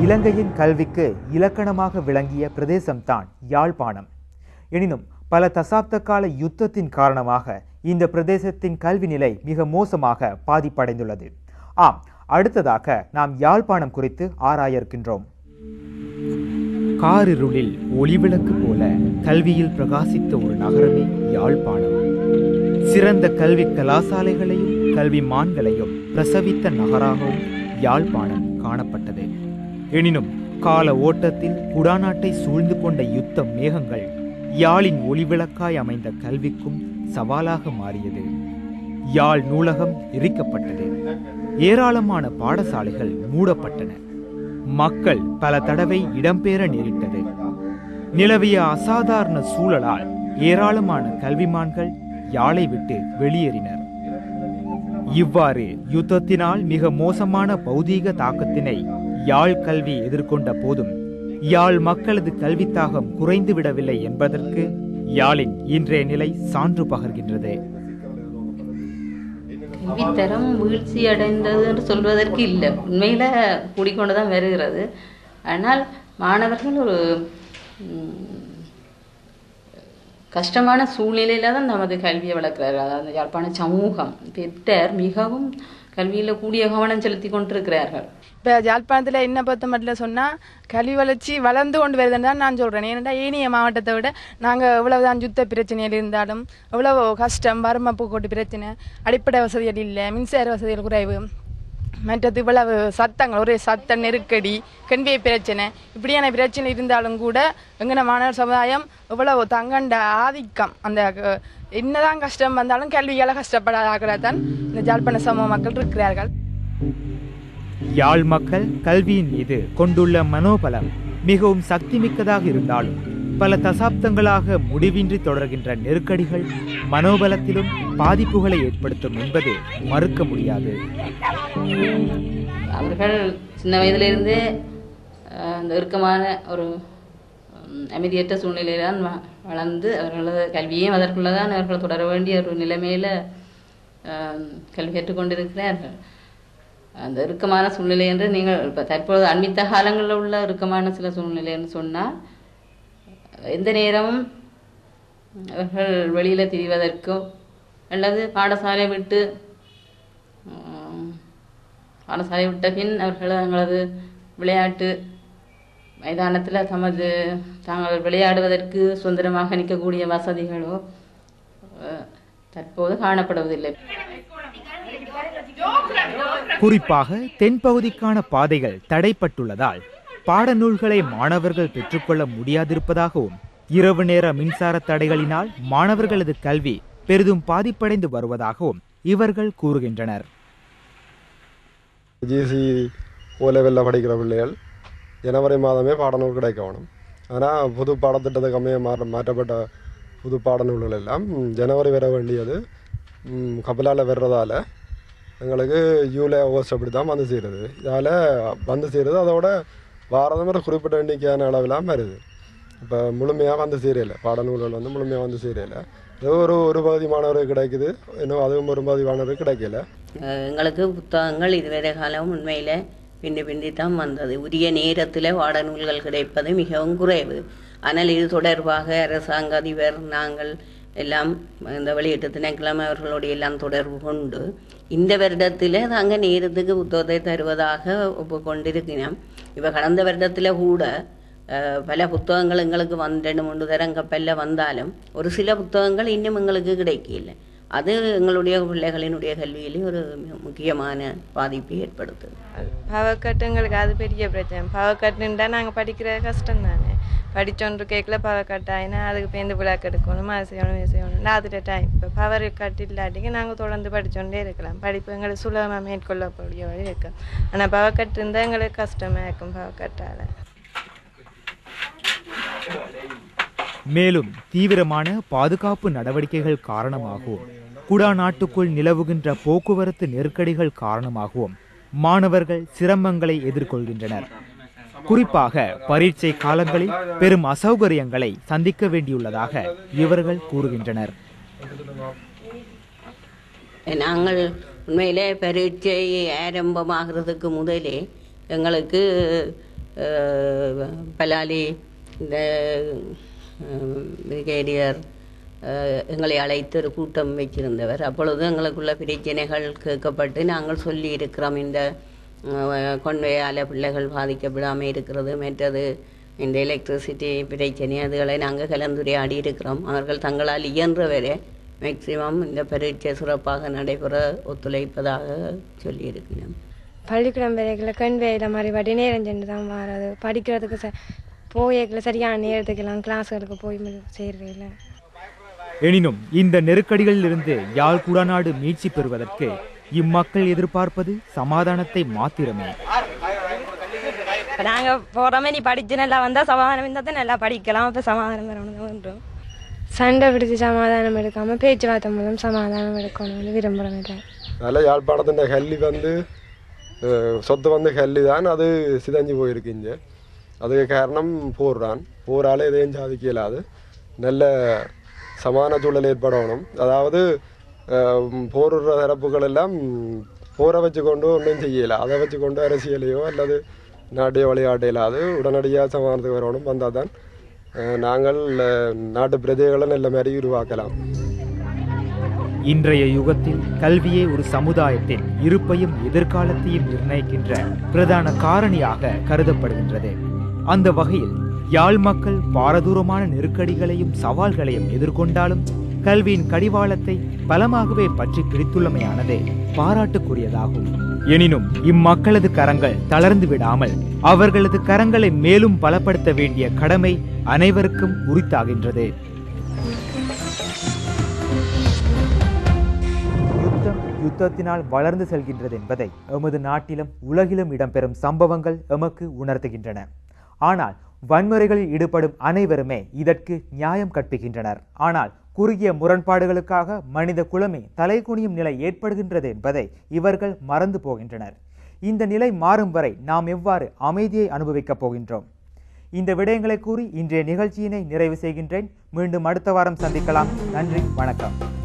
இலங்கையின் கல்விக்கு இலக்கணமாக விளங்கிய பிரதேசம்தான் யாழ்ப்பாணம் எனினும் பல தசாப்த கால யுத்தத்தின் காரணமாக இந்த பிரதேசத்தின் கல்வி நிலை மிக மோசமாக பாதிப்படைந்துள்ளது ஆம் அடுத்ததாக நாம் யாழ்ப்பாணம் குறித்து ஆராய இருக்கின்றோம் காரிருளில் ஒளிவிளக்கு போல கல்வியில் பிரகாசித்த ஒரு நகரமே யாழ்ப்பாணம் சிறந்த கல்வி கலாசாலைகளையும் கல்வி மான்களையும் பிரசவித்த நகராகவும் யாழ்ப்பாணம் காணப்பட்டது எனினும் கால ஓட்டத்தில் குடாநாட்டை சூழ்ந்து கொண்ட யுத்த மேகங்கள் யாழின் ஒளிவிளக்காய் அமைந்த கல்விக்கும் சவாலாக மாறியது யாழ் நூலகம் எரிக்கப்பட்டது ஏராளமான பாடசாலைகள் மூடப்பட்டன மக்கள் பல தடவை இடம்பெற நேரிட்டது நிலவிய அசாதாரண சூழலால் ஏராளமான கல்விமான்கள் யாழை விட்டு வெளியேறினர் இவ்வாறு யுத்தத்தினால் மிக மோசமான பௌதீக தாக்கத்தினை யாழ் கல்வி எதிர்கொண்ட போதும் யாழ் மக்களது கல்வி தாகம் குறைந்து விடவில்லை என்பதற்கு யாழின் இன்றைய நிலை சான்று பகர்கின்றது கல்வித்தரம் வீழ்ச்சி அடைந்தது என்று சொல்வதற்கு இல்லை உண்மையில் கூடிக்கொண்டு தான் வருகிறது ஆனால் மாணவர்கள் ஒரு ம், கஷ்டமான சூழ்நிலையில தான் நமது கல்வியை வளர்க்கிறார்கள் அதாவது யாழ்ப்பாண சமூகம் பெற்றோர் மிகவும் கல்வியில் கூடிய கவனம் செலுத்தி கொண்டிருக்கிறார்கள் இப்போ யாழ்ப்பாணத்தில் என்ன பொறுத்த மட்டும் சொன்னால் கல்வி வளர்ச்சி வளர்ந்து கொண்டு வருதுன்னு தான் நான் சொல்கிறேன் ஏன்னா ஏனைய மாவட்டத்தை விட நாங்கள் எவ்வளவுதான் யுத்த பிரச்சனையில் இருந்தாலும் எவ்வளவு கஷ்டம் வறுமை போக்குவரத்து பிரச்சனை அடிப்படை வசதிகள் இல்லை மின்சார வசதிகள் குறைவு மற்றது இவ்வளவு சத்தங்கள் ஒரே சத்த நெருக்கடி கண்பிய பிரச்சனை இப்படியான பிரச்சனை இருந்தாலும் கூட எங்கன மாணவர் சமுதாயம் இவ்வளவு தங்கண்ட ஆதிக்கம் அந்த அஹ், என்னதான் கஷ்டம் வந்தாலும் கல்வியால் கஷ்டப்படாத தான் இந்த ஜாழ்ப்பாண சமூக மக்கள் இருக்கிறார்கள் யாழ் மக்கள் கல்வியின் மீது கொண்டுள்ள மனோபலம் மிகவும் சக்திமிக்கதாக இருந்தாலும் பல தசாப்தங்களாக முடிவின்றி தொடர்கின்ற நெருக்கடிகள் மனோபலத்திலும் பாதிப்புகளை ஏற்படுத்தும் என்பது மறுக்க முடியாது அவர்கள் சின்ன வயதிலிருந்தே அஹ், அந்த இறுக்கமான ஒரு ம், அமைதியற்ற சூழ்நிலையில தான் வ- வளர்ந்து அவர்களது கல்வியையும் அதற்குள்ளதான் அவர்கள் தொடர வேண்டிய ஒரு நிலைமையில அஹ், கல்வி கற்றுக்கொண்டிருக்கிறார்கள் அந்த இறுக்கமான சூழ்நிலை என்று நீங்கள் இப்போ தற்போது அண்மித்த காலங்களில் உள்ள இறுக்கமான சில சூழ்நிலைன்னு சொன்னால் எந்த நேரமும் அவர்கள் வெளியில் திரிவதற்கோ அல்லது பாடசாலை விட்டு உம், பாடசாலை விட்ட பின் அவர்கள் தங்களது விளையாட்டு மைதானத்தில் தமது தாங்கள் விளையாடுவதற்கு சுதந்திரமாக நிற்கக்கூடிய வசதிகளோ அஹ், தற்போது காணப்படுவதில்லை குறிப்பாக தென்பகுதிக்கான பாதைகள் தடைப்பட்டுள்ளதால் பாடநூல்களை மாணவர்கள் பெற்றுக்கொள்ள முடியாதிருப்பதாகவும் இரவு நேர மின்சார தடைகளினால் மாணவர்களது கல்வி பெரிதும் பாதிப்படைந்து வருவதாகவும் இவர்கள் கூறுகின்றனர் ஜிசி ஓ லெவலில் படிக்கிற பிள்ளைகள் ஜனவரி மாதமே பாடநூல் கிடைக்க வேணும் ஆனால் புது பாடத்திட்டத்துக்கு அமைய மாற மாற்றப்பட்ட புது பாடநூல்கள் எல்லாம் ம், ஜனவரி வர வேண்டியது ம், கபிலால வர்றதால எங்களுக்கு ஜூலை ஆகஸ்ட் அப்படி தான் வந்து சேருது இதால் வந்து சேருது அதோட வாரதம் ஒரு குறிப்பிட்ட எண்ணிக்கையான அளவிலாம் வருது இப்போ முழுமையாக வந்து சேரலை பாடநூல்கள் வந்து முழுமையாக வந்து சேரலை ஏதோ ஒரு ஒரு பகுதி மாணவருக்கு கிடைக்குது இன்னும் அதுவும் ஒரு பகுதி மாணவருக்கு கிடைக்கல அஹ் எங்களுக்கு புத்தகங்கள் இதுவரை காலம் உண்மையில் பிந்தி பிந்தி தான் வந்தது உரிய நேரத்தில் பாடநூல்கள் கிடைப்பது மிகவும் குறைவு ஆனால் இது தொடர்பாக அரசாங்க அதிபர் நாங்கள் எல்லாம் இந்த வெளியீட்டு திணைக்கிழமை அவர்களோடு எல்லாம் தொடர்பு கொண்டு இந்த வருடத்தில் நாங்கள் நேரத்துக்கு புத்தகத்தை தருவதாக ஒப்புக்கொண்டிருக்கிறோம் இப்போ கடந்த வருடத்தில் கூட அஹ், பல புத்தகங்கள் எங்களுக்கு வந்து ரெண்டு மூன்று தரம் கப்பலில் வந்தாலும் ஒரு சில புத்தகங்கள் இன்னும் எங்களுக்கு கிடைக்கல அது எங்களுடைய பிள்ளைகளினுடைய கல்வியிலே ஒரு மிக முக்கியமான பாதிப்பை ஏற்படுத்துது பவக்கட்டு எங்களுக்கு அது பெரிய பிரச்சனை பவக்கட்டுன்றா நாங்கள் படிக்கிற கஷ்டம் தானே படித்தோன்று கேட்கல பவக்கட்டு ஆயினா அதுக்கு பேருந்து விழாக்கு எடுக்கணும் அது செய்யணும் இது செய்யணும் அதில் டைம் இப்போ பவர் கட் இல்லாட்டிக்கு நாங்கள் தொடர்ந்து படித்தோண்டே இருக்கலாம் படிப்பு எங்களுக்கு சுலபமாக மேற்கொள்ளக்கூடிய வழி இருக்கு ஆனால் பவக்கட்டு இருந்தால் எங்களுக்கு கஷ்டமாக இருக்கும் பவக்கட்டால் மேலும் தீவிரமான பாதுகாப்பு நடவடிக்கைகள் காரணமாகவும் குடா நாட்டுக்குள் நிலவுகின்ற போக்குவரத்து நெருக்கடிகள் காரணமாகவும் மாணவர்கள் சிரமங்களை எதிர்கொள்கின்றனர் குறிப்பாக பரீட்சை காலங்களில் பெரும் அசௌகரியங்களை சந்திக்க வேண்டியுள்ளதாக இவர்கள் கூறுகின்றனர் நாங்கள் உண்மையிலே பரீட்சை ஆரம்பமாகிறதுக்கு முதலே எங்களுக்கு அஹ், பலாலி இந்த அஹ், பிரிகேடியர் அஹ், எங்களை அழைத்து ஒரு கூட்டம் வைத்திருந்தவர் அப்பொழுது எங்களுக்குள்ள பிரச்சனைகள் கேட்கப்பட்டு நாங்கள் சொல்லி இருக்கிறோம் இந்த அஹ், கொன்வையால பிள்ளைகள் பாதிக்கப்படாமல் இருக்கிறது மற்றது இந்த எலக்ட்ரிசிட்டி பிரச்சனை அதுகளை நாங்கள் கலந்துரையாடி இருக்கிறோம் அவர்கள் தங்களால் இயன்றவரை மேக்சிமம் இந்த பரீட்சை சிறப்பாக நடைபெற ஒத்துழைப்பதாக சொல்லியிருக்கிறோம் பள்ளிக்கூடம் வரைக்கில் கண் வேலை மாதிரி படி நேரம் சென்று தான் வர்றது படிக்கிறதுக்கு ச போயக்கில் சரியான நேரத்துக்கெல்லாம் கிளாஸுகளுக்கு போய் செய்கிறதில்ல எனினும் இந்த நெருக்கடிகளிலிருந்து யாழ் குடாநாடு மீட்சி பெறுவதற்கு இம்மக்கள் எதிர்பார்ப்பது சமாதானத்தை மாத்திரமே இப்போ நாங்கள் போகிற மாதிரி படித்து நல்லா வந்தால் சமாதானம் இருந்தால் தான் நல்லா படிக்கலாம் அப்போ சமாதானம் வரணும் சண்டை பிடிச்சி சமாதானம் எடுக்காமல் பேச்சுவார்த்தை மூலம் சமாதானம் எடுக்கணும்னு விரும்புகிறோம் இல்லை அதனால் யாழ்ப்பாணத்தின் கல்வி வந்து அஹ், சொத்து வந்து கல்வி தான் அது சிதைஞ்சு போயிருக்கு இங்கே அதுக்கு காரணம் போர் தான் போரால் எதையும் சாதிக்க இயலாது நல்ல சமான சூழல் ஏற்படணும் அதாவது அஹ், போருற தரப்புகள் எல்லாம் போரை வச்சுக்கொண்டு ஒன்றும் செய்யலை அதை வச்சுக்கொண்டு அரசியலையோ அல்லது நாட்டையோ விளையாட்ட இயலாது உடனடியாக சமாதானத்துக்கு வரணும் வந்தால் தான் அஹ், நாங்கள் அஹ், நாட்டு பிரஜைகளை நல்ல மாதிரி உருவாக்கலாம் இன்றைய யுகத்தில் கல்வியே ஒரு சமுதாயத்தின் இருப்பையும் எதிர்காலத்தையும் நிர்ணயிக்கின்ற பிரதான காரணியாக கருதப்படுகின்றது அந்த வகையில் யாழ் மக்கள் பாரதூரமான நெருக்கடிகளையும் சவால்களையும் எதிர்கொண்டாலும் கல்வியின் கடிவாளத்தை பலமாகவே பற்றி பிடித்துள்ளமையானதே பாராட்டுக்குரியதாகும் எனினும் இம்மக்களது கரங்கள் தளர்ந்து விடாமல் அவர்களது கரங்களை மேலும் பலப்படுத்த வேண்டிய கடமை அனைவருக்கும் உரித்தாகின்றது யுத்தம் யுத்தத்தினால் வளர்ந்து செல்கின்றது என்பதை எமது நாட்டிலும் உலகிலும் இடம்பெறும் சம்பவங்கள் எமக்கு உணர்த்துகின்றன ஆனால் வன்முறைகளில் ஈடுபடும் அனைவருமே இதற்கு நியாயம் கற்பிக்கின்றனர் ஆனால் குறுகிய முரண்பாடுகளுக்காக மனித குலமே தலைகுனியும் நிலை ஏற்படுகின்றது என்பதை இவர்கள் மறந்து போகின்றனர் இந்த நிலை மாறும் வரை நாம் எவ்வாறு அமைதியை அனுபவிக்கப் போகின்றோம் இந்த விடயங்களை கூறி இன்றைய நிகழ்ச்சியினை நிறைவு செய்கின்றேன் மீண்டும் அடுத்த வாரம் சந்திக்கலாம் நன்றி வணக்கம்